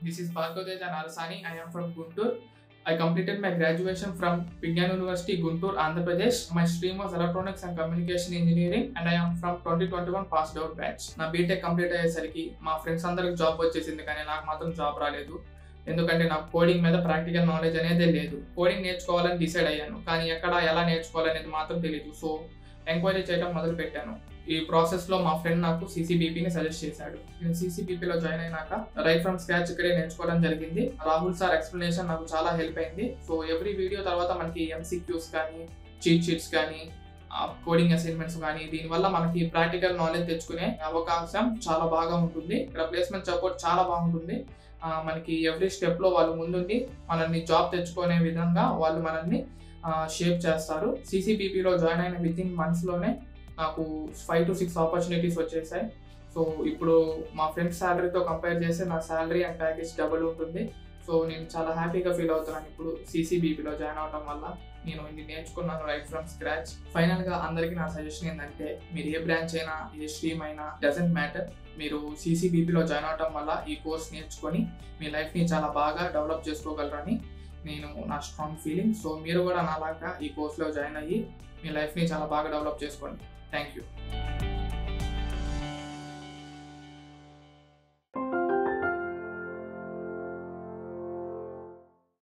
This is Bhargav Narasani. I am from Guntur. I completed my graduation from Vigyan University, Guntur, Andhra Pradesh. My stream was Electronics and Communication Engineering and I am from 2021 passed out batch. నా BTech complete అయ్యేసరికి మా friends అందరికి job వచ్చేసింది కానీ నాకు మాత్రం job రాలేదు ఎందుకంటే నాకు కోడింగ్ మీద ప్రాక్టికల్ నాలెడ్జ్ అనేది లేదు కోడింగ్ నేర్చుకోవాలని డిసైడ్ అయ్యాను కానీ ఎక్కడ ఎలా నేర్చుకోవాలనేది మాత్రం తెలియదు సో ఎంక్వైరీ చేయడం మొదలు పెట్టాను ఈ ప్రాసెస్ లో మా ఫ్రెండ్ నాకు సిసిబిపిని సజెస్ట్ చేశాడు నేను సిసిబిపిలో జాయిన్ అయినాక రైట్ ఫ్రమ్ స్క్రాచ్ ఇక్కడే నేర్చుకోవడం జరిగింది రాహుల్ సార్ ఎక్స్ప్లెనేషన్ నాకు చాలా హెల్ప్ అయింది సో ఎవ్రీ వీడియో తర్వాత మనకి ఎంసీక్యూస్ కానీ చీట్ షీట్స్ కానీ కోడింగ్ అసైన్మెంట్స్ కానీ దీనివల్ల మనకి ప్రాక్టికల్ నాలెడ్జ్ తెచ్చుకునే అవకాశం చాలా బాగా ఉంటుంది ఇక్కడ ప్లేస్మెంట్ సపోర్ట్ చాలా బాగుంటుంది ఆ, మనకి ఎవ్రీ స్టెప్లో వాళ్ళు ముందుండి మనల్ని జాబ్ తెచ్చుకునే విధంగా వాళ్ళు మనల్ని షేప్ చేస్తారు సిసిబిపిలో జాయిన్ అయిన విత్ ఇన్ మంత్స్లోనే నాకు ఫైవ్ టు సిక్స్ ఆపర్చునిటీస్ వచ్చేసాయి సో ఇప్పుడు మా ఫ్రెండ్స్ శాలరీతో కంపేర్ చేస్తే నా శాలరీ అండ్ ప్యాకేజ్ డబుల్ ఉంటుంది సో నేను చాలా హ్యాపీగా ఫీల్ అవుతున్నాను ఇప్పుడు సిసిబిపిలో జాయిన్ అవడం వల్ల నేను ఇది నేర్చుకున్నాను రైట్ ఫ్రమ్ స్క్రాచ్ ఫైనల్గా అందరికీ నా సజెషన్ ఏంటంటే మీరు ఏ బ్రాంచ్ అయినా ఏ స్ట్రీమ్ అయినా డజంట్ మ్యాటర్ మీరు సిసిబిపిలో జాయిన్ అవడం వల్ల ఈ కోర్స్ నేర్చుకొని మీ లైఫ్ని చాలా బాగా డెవలప్ చేసుకోగలరని నేను నా స్ట్రాంగ్ ఫీలింగ్ సో మీరు కూడా నాలాగా ఈ కోర్స్లో జాయిన్ అయ్యి మీ లైఫ్ని చాలా బాగా డెవలప్ చేసుకోండి థ్యాంక్ యూ